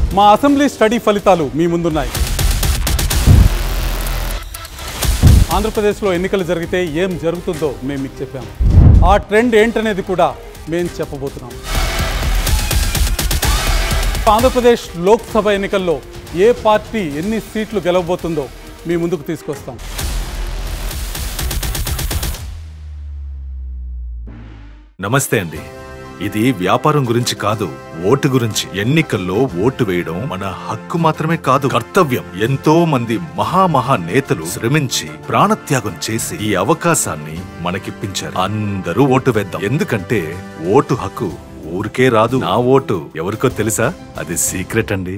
మా assembly study ఫలితాలు మీ ముందున్నాయి ఆంధ్రప్రదేశ్లో ఎన్నికలు జరిగితే ఏం జరుగుతుందో మేము మీకు చెప్పాము ఆ ట్రెండ్ ఏంటనేది కూడా మేము చెప్పబోతున్నాం ఆంధ్రప్రదేశ్ లోక్సభ ఎన్నికల్లో ఏ పార్టీ ఎన్ని సీట్లు గెలవబోతుందో మీ ముందుకు తీసుకొస్తాం నమస్తే అండి ఇది వ్యాపారం గురించి కాదు ఓటు గురించి ఎన్నికల్లో ఓటు వేయడం మన హక్కు మాత్రమే కాదు కర్తవ్యం ఎంతో మంది మహామహా నేతలు శ్రమించి ప్రాణత్యాగం చేసి ఈ అవకాశాన్ని మనకిప్పించారు అందరూ ఓటు వేద్దాం ఎందుకంటే ఓటు హక్కు ఊరికే రాదు నా ఓటు ఎవరికో తెలుసా అది సీక్రెట్ అండి